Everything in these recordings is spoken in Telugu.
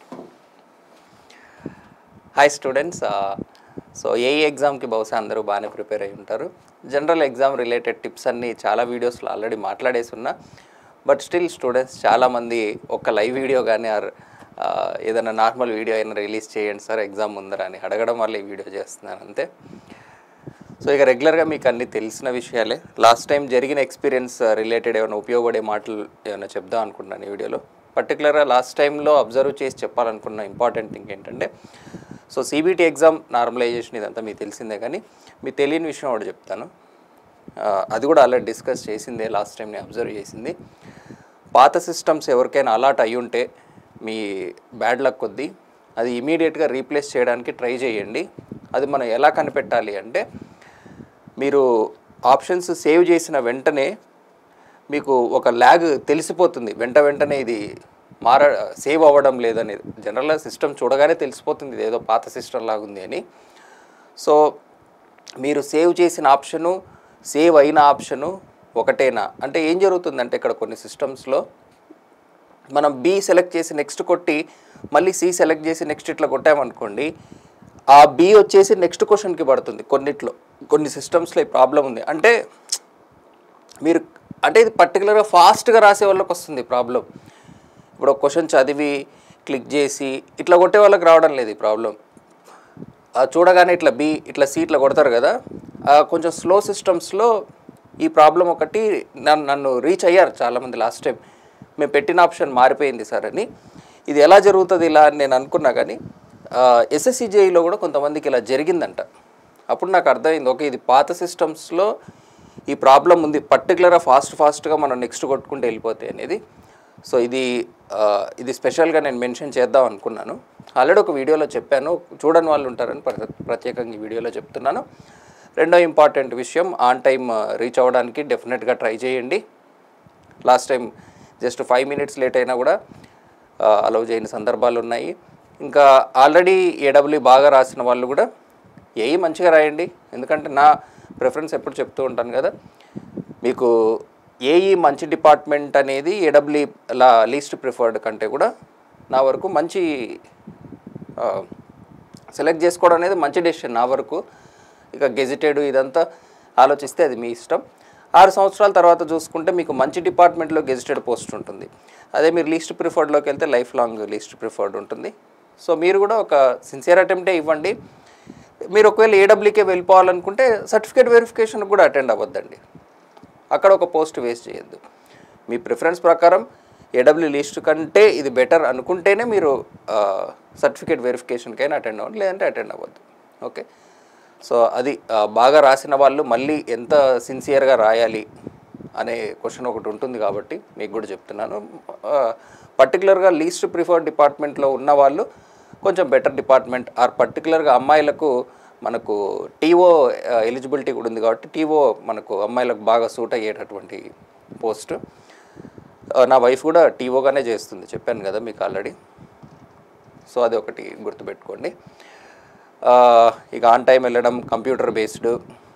హాయ్ స్టూడెంట్స్ సో ఏఈ ఎగ్జామ్కి బహుశా అందరూ బాగానే ప్రిపేర్ అయి ఉంటారు జనరల్ ఎగ్జామ్ రిలేటెడ్ టిప్స్ అన్నీ చాలా వీడియోస్లో ఆల్రెడీ మాట్లాడేసి ఉన్నా బట్ స్టిల్ స్టూడెంట్స్ చాలామంది ఒక లైవ్ వీడియో కానీ ఆర్ ఏదైనా నార్మల్ వీడియో అయినా రిలీజ్ చేయండి సార్ ఎగ్జామ్ ముందర అని అడగడం వల్ల ఈ వీడియో చేస్తున్నాను అంతే సో ఇక రెగ్యులర్గా మీకు అన్ని తెలిసిన విషయాలే లాస్ట్ టైం జరిగిన ఎక్స్పీరియన్స్ రిలేటెడ్ ఏమైనా ఉపయోగపడే మాటలు ఏమైనా చెప్దాం అనుకుంటున్నాను ఈ వీడియోలో పర్టికులర్గా లాస్ట్ టైంలో అబ్జర్వ్ చేసి చెప్పాలనుకున్న ఇంపార్టెంట్ థింగ్ ఏంటంటే సో సిబిటి ఎగ్జామ్ నార్మలైజేషన్ ఇదంతా మీకు తెలిసిందే కానీ మీకు తెలియని విషయం ఒకటి చెప్తాను ఆ, అది కూడా ఆల్రెడీ డిస్కస్ చేసిందే లాస్ట్ టైం నేను అబ్జర్వ్ చేసింది పాత సిస్టమ్స్ ఎవరికైనా అలాట్ అయి ఉంటే మీ బ్యాడ్ లక్ కొద్దీ అది ఇమీడియట్గా రీప్లేస్ చేయడానికి ట్రై చేయండి అది మనం ఎలా కనిపెట్టాలి అంటే మీరు ఆప్షన్స్ సేవ్ చేసిన వెంటనే మీకు ఒక ల్యాగ్ తెలిసిపోతుంది వెంట వెంటనే ఇది మార సేవ్ అవ్వడం లేదనేది జనరల్గా సిస్టమ్ చూడగానే తెలిసిపోతుంది ఇది ఏదో పాత సిస్టమ్ లాగా ఉంది అని సో మీరు సేవ్ చేసిన ఆప్షను సేవ్ అయిన ఆప్షను ఒకటేనా అంటే ఏం జరుగుతుందంటే ఇక్కడ కొన్ని సిస్టమ్స్లో మనం బి సెలెక్ట్ చేసి నెక్స్ట్ కొట్టి మళ్ళీ సి సెలెక్ట్ చేసి నెక్స్ట్ ఇట్లా కొట్టామనుకోండి ఆ బి వచ్చేసి నెక్స్ట్ క్వశ్చన్కి పడుతుంది కొన్నిట్లో కొన్ని సిస్టమ్స్లో ఈ ప్రాబ్లం ఉంది అంటే మీరు అంటే ఇది పర్టికులర్గా ఫాస్ట్గా రాసే వాళ్ళకి వస్తుంది ప్రాబ్లం ఇప్పుడు ఒక క్వశ్చన్ చదివి క్లిక్ చేసి ఇట్లా కొట్టే వాళ్ళకి రావడం లేదు ఈ ప్రాబ్లం ఆ చూడగానే ఇట్లా బి ఇట్లా సి ఇట్లా కొడతారు కదా ఆ కొంచెం స్లో సిస్టమ్స్లో ఈ ప్రాబ్లం ఒకటి నన్ను నన్ను రీచ్ అయ్యారు చాలామంది లాస్ట్ టైం మేము పెట్టిన ఆప్షన్ మారిపోయింది సార్ అని ఇది ఎలా జరుగుతుంది ఇలా అని నేను అనుకున్నా కానీ ఎస్ఎస్సిజేఈలో కూడా కొంతమందికి ఇలా జరిగిందంట అప్పుడు నాకు అర్థమైంది ఓకే ఇది పాత సిస్టమ్స్లో ఈ ప్రాబ్లం ఉంది పర్టికులర్గా ఫాస్ట్ ఫాస్ట్గా మనం నెక్స్ట్ కొట్టుకుంటూ వెళ్ళిపోతాయి అనేది సో ఇది ఆ, ఇది స్పెషల్గా నేను మెన్షన్ చేద్దాం అనుకున్నాను ఆల్రెడీ ఒక వీడియోలో చెప్పాను చూడని వాళ్ళు ఉంటారని ప్ర- ప్రత్యేకంగా ఈ వీడియోలో చెప్తున్నాను రెండో ఇంపార్టెంట్ విషయం ఆన్ టైం రీచ్ అవ్వడానికి డెఫినెట్గా ట్రై చేయండి last time just five minutes late అయినా కూడా అలౌ చేయని సందర్భాలు ఉన్నాయి ఇంకా ఆల్రెడీ ఏడబ్ల్యూ బాగా రాసిన వాళ్ళు కూడా ఏఈ మంచిగా రాయండి ఎందుకంటే నా ప్రిఫరెన్స్ ఎప్పుడు చెప్తూ ఉంటాను కదా మీకు ఏఈ మంచి డిపార్ట్మెంట్ అనేది ఏడబ్ల్యూ లా లీస్ట్ ప్రిఫర్డ్ కంటే కూడా నా వరకు మంచి సెలెక్ట్ చేసుకోవడం అనేది మంచి డెసిషన్ నా వరకు ఇక గెజిటెడ్ ఇదంతా ఆలోచిస్తే అది మీ ఇష్టం ఆరు సంవత్సరాల తర్వాత చూసుకుంటే మీకు మంచి డిపార్ట్మెంట్లో గెజిటెడ్ పోస్ట్ ఉంటుంది అదే మీరు లీస్ట్ ప్రిఫర్డ్లోకి వెళ్తే లైఫ్ లాంగ్ లీస్ట్ ప్రిఫర్డ్ ఉంటుంది సో మీరు కూడా ఒక సిన్సియర్ అటెంప్టే ఇవ్వండి మీరు ఒకవేళ ఏడబ్ల్యూకే వెళ్ళిపోవాలనుకుంటే సర్టిఫికేట్ వెరిఫికేషన్ కూడా అటెండ్ అవ్వద్దండి అక్కడ ఒక పోస్ట్ వేస్ట్ చేయొద్దు మీ ప్రిఫరెన్స్ ప్రకారం ఏడబ్ల్యూ లిస్ట్ కంటే ఇది బెటర్ అనుకుంటేనే మీరు సర్టిఫికేట్ వెరిఫికేషన్కైనా అటెండ్ అవ్వండి లేదంటే అటెండ్ అవ్వద్దు ఓకే సో అది ఆ, బాగా రాసిన వాళ్ళు మళ్ళీ ఎంత సిన్సియర్గా రాయాలి అనే క్వశ్చన్ ఒకటి ఉంటుంది కాబట్టి మీకు కూడా చెప్తున్నాను పర్టికులర్గా లీస్ట్ ప్రిఫర్డ్ డిపార్ట్మెంట్లో ఉన్న వాళ్ళు కొంచెం బెటర్ డిపార్ట్మెంట్ ఆర్ పర్టికులర్గా అమ్మాయిలకు మనకు టీఓ ఎలిజిబిలిటీ కూడా ఉంది కాబట్టి టీఓ మనకు అమ్మాయిలకు బాగా సూట్ అయ్యేటటువంటి పోస్ట్ నా వైఫ్ కూడా టీఓగానే చేస్తుంది చెప్పాను కదా మీకు ఆల్రెడీ సో అది ఒకటి గుర్తుపెట్టుకోండి ఆ, ఇక ఆన్ టైం వెళ్ళడం కంప్యూటర్ బేస్డ్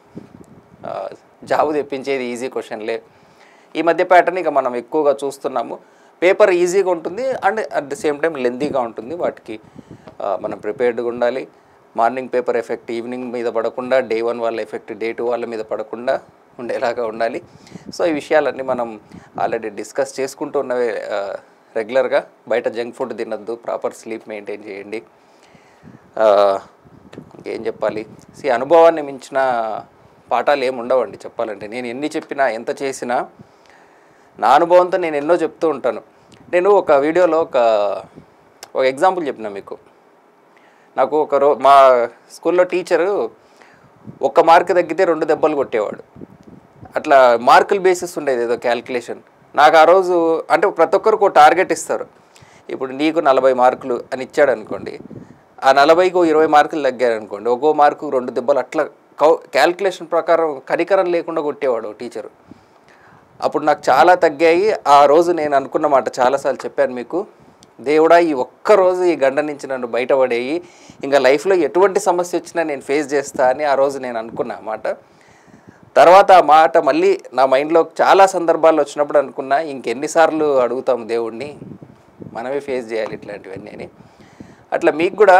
జాబ్ తెప్పించేది ఈజీ క్వశ్చన్లే ఈ మధ్య ప్యాటర్న్ ఇక మనం ఎక్కువగా చూస్తున్నాము పేపర్ ఈజీగా ఉంటుంది and at the same time లెందీగా ఉంటుంది వాటికి ఆ, మనం ప్రిపేర్డ్గా ఉండాలి మార్నింగ్ పేపర్ ఎఫెక్ట్ ఈవినింగ్ మీద పడకుండా డే వన్ వాళ్ళ ఎఫెక్ట్ డే టూ వాళ్ళ మీద పడకుండా ఉండేలాగా ఉండాలి సో ఈ విషయాలన్నీ మనం ఆల్రెడీ డిస్కస్ చేసుకుంటూ ఉన్నవే రెగ్యులర్గా బయట జంక్ ఫుడ్ తినద్దు ప్రాపర్ స్లీప్ మెయింటైన్ చేయండి ఆ, ఇంకేం చెప్పాలి సి అనుభవాన్ని మించిన పాఠాలు ఏమి ఉండవండి చెప్పాలంటే నేను ఎన్ని చెప్పినా ఎంత చేసినా నా అనుభవంతో నేను ఎన్నో చెప్తూ ఉంటాను నేను ఒక వీడియోలో ఒక ఒక ఎగ్జాంపుల్ చెప్పిన మీకు నాకు ఒక రో మా స్కూల్లో టీచరు ఒక్క మార్క్ తగ్గితే రెండు దెబ్బలు కొట్టేవాడు అట్లా మార్కుల బేసిస్ ఉండేది ఏదో క్యాల్కులేషన్ నాకు ఆ రోజు అంటే ప్రతి ఒక్కరికి ఒక టార్గెట్ ఇస్తారు ఇప్పుడు నీకు నలభై మార్కులు అని ఇచ్చాడు అనుకోండి ఆ నలభైకి ఓ ఇరవై మార్కులు తగ్గారు అనుకోండి ఒక్కో మార్కు రెండు దెబ్బలు అట్లా కౌ క్యాల్కులేషన్ ప్రకారం కనికరం లేకుండా కొట్టేవాడు టీచరు అప్పుడు నాకు చాలా తగ్గాయి ఆ రోజు నేను అనుకున్న మాట చాలాసార్లు చెప్పాను మీకు దేవుడా ఈ ఒక్క రోజు ఈ గండ నుంచి నన్ను బయటపడేయి ఇంకా లైఫ్లో ఎటువంటి సమస్య వచ్చినా నేను ఫేస్ చేస్తా అని ఆ రోజు నేను అనుకున్నా ఆ మాట తర్వాత ఆ మాట మళ్ళీ నా మైండ్లో చాలా సందర్భాల్లో వచ్చినప్పుడు అనుకున్నా ఇంకెన్నిసార్లు అడుగుతాం దేవుణ్ణి మనమే ఫేస్ చేయాలి ఇట్లాంటివన్నీ అని అట్లా మీకు కూడా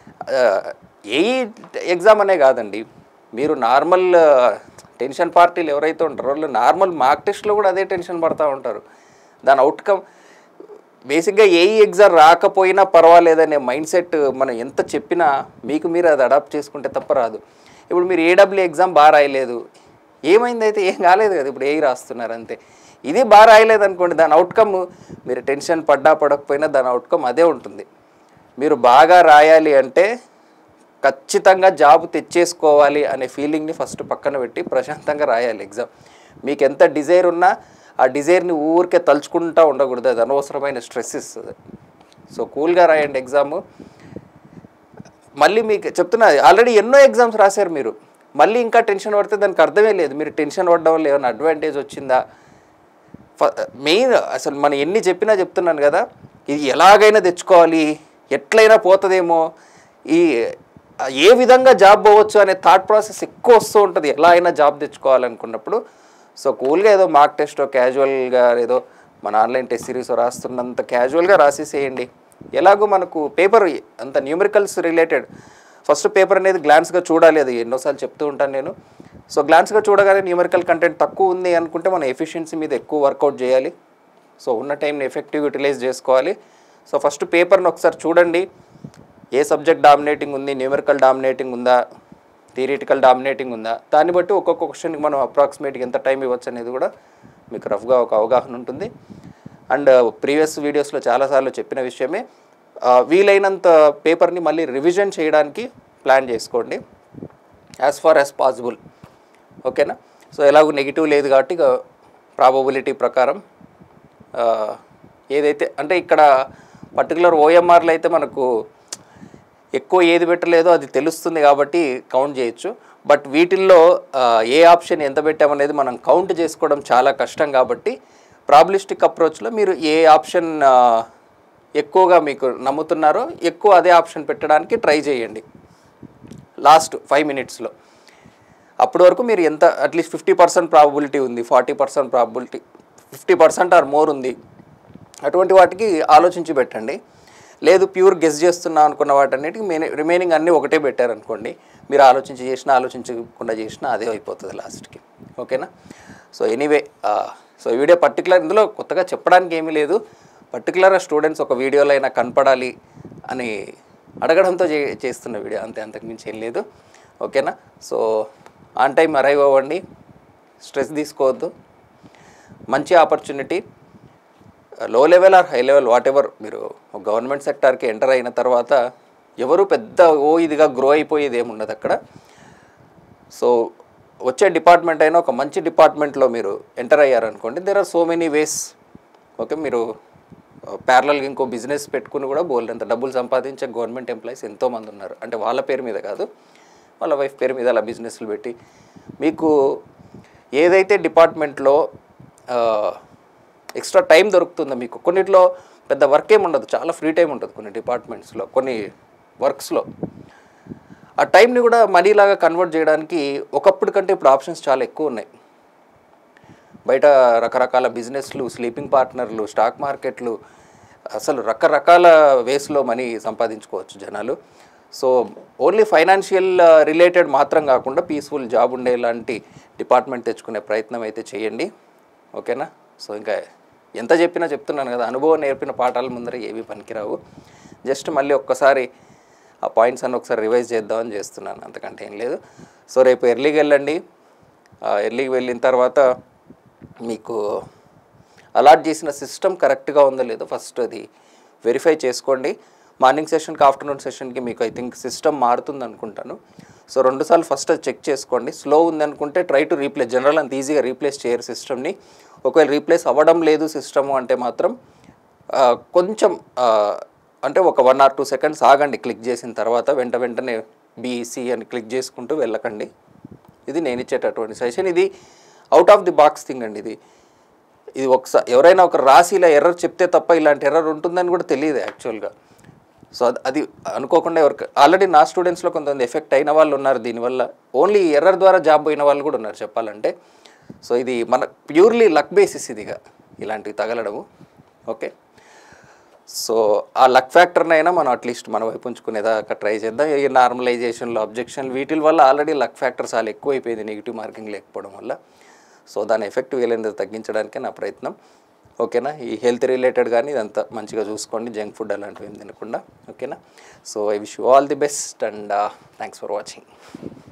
ఏ ఎగ్జామ్ అనే కాదండి మీరు నార్మల్ టెన్షన్ పార్టీలు ఎవరైతే ఉంటారో వాళ్ళు నార్మల్ మార్క్ టెస్ట్లో కూడా అదే టెన్షన్ పడతా ఉంటారు దాని అవుట్కమ్ బేసిక్గా ఏ ఎగ్జామ్ రాకపోయినా పర్వాలేదనే మైండ్ సెట్ మనం ఎంత చెప్పినా మీకు మీరు అది అడాప్ట్ చేసుకుంటే తప్ప రాదు ఇప్పుడు మీరు ఏడబ్ల్యూ ఎగ్జామ్ బాగా రాయలేదు ఏమైంది అయితే ఏం కాలేదు కదా ఇప్పుడు ఏ రాస్తున్నారు అంతే ఇది బాగా రాయలేదు అనుకోండి దాని అవుట్కమ్ మీరు టెన్షన్ పడ్డా పడకపోయినా దాని అవుట్కమ్ అదే ఉంటుంది మీరు బాగా రాయాలి అంటే ఖచ్చితంగా జాబ్ తెచ్చేసుకోవాలి అనే ఫీలింగ్ని ఫస్ట్ పక్కన పెట్టి ప్రశాంతంగా రాయాలి ఎగ్జామ్ మీకు ఎంత డిజైర్ ఉన్నా ఆ డిజైర్ని ఊరికే తలుచుకుంటా ఉండకూడదు అది అనవసరమైన స్ట్రెస్ ఇస్తుంది సో కూల్గా రాయండి ఎగ్జాము మళ్ళీ మీకు చెప్తున్నా ఆల్రెడీ ఎన్నో ఎగ్జామ్స్ రాశారు మీరు మళ్ళీ ఇంకా టెన్షన్ పడితే దానికి అర్థమే లేదు మీరు టెన్షన్ పడడం వల్ల ఏమైనా అడ్వాంటేజ్ వచ్చిందా మెయిన్ అసలు మనం ఎన్ని చెప్పినా చెప్తున్నాను కదా ఇది ఎలాగైనా తెచ్చుకోవాలి ఎట్లయినా పోతుందేమో ఈ ఏ విధంగా జాబ్ పోవచ్చు అనే థాట్ ప్రాసెస్ ఎక్కువ వస్తూ ఉంటుంది ఎలా అయినా జాబ్ తెచ్చుకోవాలనుకున్నప్పుడు సో కూల్గా ఏదో మార్క్ టెస్ట్ క్యాజువల్గా ఏదో మన ఆన్లైన్ టెస్ట్ సిరీస్ రాస్తున్నంత క్యాజువల్గా రాసేసేయండి ఎలాగో మనకు పేపర్ అంత న్యూమరికల్స్ రిలేటెడ్ ఫస్ట్ పేపర్ అనేది గ్లాన్స్గా చూడాలి అది ఎన్నోసార్లు చెప్తూ ఉంటాను నేను సో గ్లాన్స్గా చూడగానే న్యూమరికల్ కంటెంట్ తక్కువ ఉంది అనుకుంటే మనం ఎఫిషియన్సీ మీద ఎక్కువ వర్కౌట్ చేయాలి సో ఉన్న టైంని ఎఫెక్టివ్ యూటిలైజ్ చేసుకోవాలి సో ఫస్ట్ పేపర్ని ఒకసారి చూడండి ఏ సబ్జెక్ట్ డామినేటింగ్ ఉంది న్యూమరికల్ డామినేటింగ్ ఉందా థియరిటికల్ డామినేటింగ్ ఉందా దాన్ని బట్టి ఒక్కొక్క క్వశ్చన్కి మనం అప్రాక్సిమేట్గా ఎంత టైం ఇవ్వచ్చు అనేది కూడా మీకు రఫ్గా ఒక అవగాహన ఉంటుంది అండ్ ప్రీవియస్ వీడియోస్లో చాలాసార్లు చెప్పిన విషయమే ఆ, వీలైనంత పేపర్ని మళ్ళీ రివిజన్ చేయడానికి ప్లాన్ చేసుకోండి యాజ్ ఫార్ యాజ్ పాసిబుల్ ఓకేనా సో ఎలాగో నెగిటివ్ లేదు కాబట్టి ఇక ప్రాబబిలిటీ ప్రకారం ఆ, ఏదైతే అంటే ఇక్కడ పర్టికులర్ ఓఎంఆర్లో అయితే మనకు ఎక్కువ ఏది పెట్టలేదో అది తెలుస్తుంది కాబట్టి కౌంట్ చేయొచ్చు బట్ వీటిల్లో ఆ, ఏ ఆప్షన్ ఎంత పెట్టామనేది మనం కౌంట్ చేసుకోవడం చాలా కష్టం కాబట్టి ప్రాబిలిస్టిక్ అప్రోచ్లో మీరు ఏ ఆప్షన్ ఆ, ఎక్కువగా మీకు నమ్ముతున్నారో ఎక్కువ అదే ఆప్షన్ పెట్టడానికి ట్రై చేయండి లాస్ట్ ఫైవ్ మినిట్స్లో అప్పటి వరకు మీరు ఎంత అట్లీస్ట్ ఫిఫ్టీ పర్సెంట్ ప్రాబబిలిటీ ఉంది forty percent probability fifty percent or more ఉంది అటువంటి వాటికి ఆలోచించి పెట్టండి లేదు ప్యూర్ గెస్ చేస్తున్నా అనుకున్న వాటన్నిటికి మెయిన్ రిమైనింగ్ అన్నీ ఒకటే పెట్టారనుకోండి మీరు ఆలోచించి చేసినా ఆలోచించకుండా చేసినా అదే అయిపోతుంది లాస్ట్కి ఓకేనా సో ఎనీవే సో ఈ వీడియో పర్టికులర్ ఇందులో కొత్తగా చెప్పడానికి ఏమీ లేదు పర్టికులర్గా స్టూడెంట్స్ ఒక వీడియోలో అయినా కనపడాలి అని అడగడంతో చే చేస్తున్న వీడియో అంతే అంతకుమించి ఏం లేదు ఓకేనా సో ఆన్ టైం అరైవ్ అవ్వండి స్ట్రెస్ తీసుకోవద్దు మంచి opportunity low level or high level whatever మీరు గవర్నమెంట్ సెక్టార్కి ఎంటర్ అయిన తర్వాత ఎవరు పెద్ద ఓ ఇదిగా గ్రో అయిపోయేది ఏమి ఉండదు అక్కడ సో వచ్చే డిపార్ట్మెంట్ అయినా ఒక మంచి డిపార్ట్మెంట్లో మీరు ఎంటర్ అయ్యారనుకోండి there are so many ways okay మీరు ప్యారలల్గా ఇంకో బిజినెస్ పెట్టుకుని కూడా బోల్డంత డబ్బులు సంపాదించే గవర్నమెంట్ ఎంప్లాయీస్ ఎంతోమంది ఉన్నారు అంటే వాళ్ళ పేరు మీద కాదు వాళ్ళ వైఫ్ పేరు మీద అలా బిజినెస్లు పెట్టి మీకు ఏదైతే డిపార్ట్మెంట్లో ఎక్స్ట్రా టైం దొరుకుతుందో మీకు కొన్నిట్లో పెద్ద వర్క్ ఏమి ఉండదు చాలా ఫ్రీ టైం ఉంటుంది కొన్ని డిపార్ట్మెంట్స్లో కొన్ని వర్క్స్లో ఆ టైంని కూడా మనీలాగా కన్వర్ట్ చేయడానికి ఒకప్పుడు కంటే ఇప్పుడు ఆప్షన్స్ చాలా ఎక్కువ ఉన్నాయి బయట రకరకాల బిజినెస్లు స్లీపింగ్ పార్ట్నర్లు స్టాక్ మార్కెట్లు అసలు రకరకాల వేస్లో మనీ సంపాదించుకోవచ్చు జనాలు సో ఓన్లీ ఫైనాన్షియల్ రిలేటెడ్ మాత్రం కాకుండా పీస్ఫుల్ జాబ్ ఉండేలాంటి డిపార్ట్మెంట్ తెచ్చుకునే ప్రయత్నం అయితే చేయండి ఓకేనా సో ఇంకా ఎంత చెప్పినా చెప్తున్నాను కదా అనుభవం నేర్పిన పాఠాల ముందర ఏవి పనికిరావు జస్ట్ మళ్ళీ ఒక్కసారి ఆ పాయింట్స్ అన్ని ఒకసారి రివైజ్ చేద్దామని చేస్తున్నాను అంతకంటే ఏం లేదు సో రేపు ఎర్లీకి వెళ్ళండి ఎర్లీకి వెళ్ళిన తర్వాత మీకు అలాట్ చేసిన సిస్టమ్ కరెక్ట్గా ఉందో లేదో ఫస్ట్ అది వెరిఫై చేసుకోండి మార్నింగ్ సెషన్కి ఆఫ్టర్నూన్ సెషన్కి మీకు ఐ థింక్ సిస్టమ్ మారుతుంది అనుకుంటాను సో రెండుసార్లు ఫస్ట్ అది చెక్ చేసుకోండి స్లో ఉంది అనుకుంటే ట్రై టు రీప్లేస్ జనరల్ అంత ఈజీగా రీప్లేస్ చేయరు సిస్టమ్ని ఒకవేళ రీప్లేస్ అవ్వడం లేదు సిస్టమ్ అంటే మాత్రం ఆ, కొంచెం ఆ, అంటే ఒక వన్ ఆర్ టూ సెకండ్స్ ఆగండి క్లిక్ చేసిన తర్వాత వెంట వెంటనే బీఈసీ అని క్లిక్ చేసుకుంటూ వెళ్ళకండి ఇది నేను ఇచ్చేటటువంటి సజెషన్ ఇది out of the box thing అండి ఇది ఇది ఒకసారి ఎవరైనా ఒక రాసి ఇలా ఎర్రర్ చెప్తే తప్ప ఇలాంటి ఎర్రర్ ఉంటుందని కూడా తెలియదు యాక్చువల్గా సో అది అది అనుకోకుండా ఎవరికి ఆల్రెడీ నా స్టూడెంట్స్లో కొంతమంది ఎఫెక్ట్ అయిన వాళ్ళు ఉన్నారు దీనివల్ల ఓన్లీ ఎర్రర్ ద్వారా జాబ్ పోయిన వాళ్ళు కూడా ఉన్నారు చెప్పాలంటే సో ఇది మన ప్యూర్లీ లక్ బేసిస్ ఇదిగా ఇలాంటివి తగలడము ఓకే సో ఆ లక్ ఫ్యాక్టర్నైనా మనం అట్లీస్ట్ మన వైపు ఉంచుకునేదాకా ట్రై చేద్దాం ఈ నార్మలైజేషన్లో అబ్జెక్షన్ వీటి వల్ల ఆల్రెడీ లక్ ఫ్యాక్టర్ చాలా ఎక్కువైపోయింది నెగిటివ్ మార్కింగ్ లేకపోవడం వల్ల సో దాని ఎఫెక్ట్ వీలైనంత తగ్గించడానికే నా ప్రయత్నం ఓకేనా ఈ హెల్త్ రిలేటెడ్ కానీ ఇదంతా మంచిగా చూసుకోండి జంక్ ఫుడ్ అలాంటివి ఏం తినకుండా ఓకేనా so I wish you all the best and thanks for watching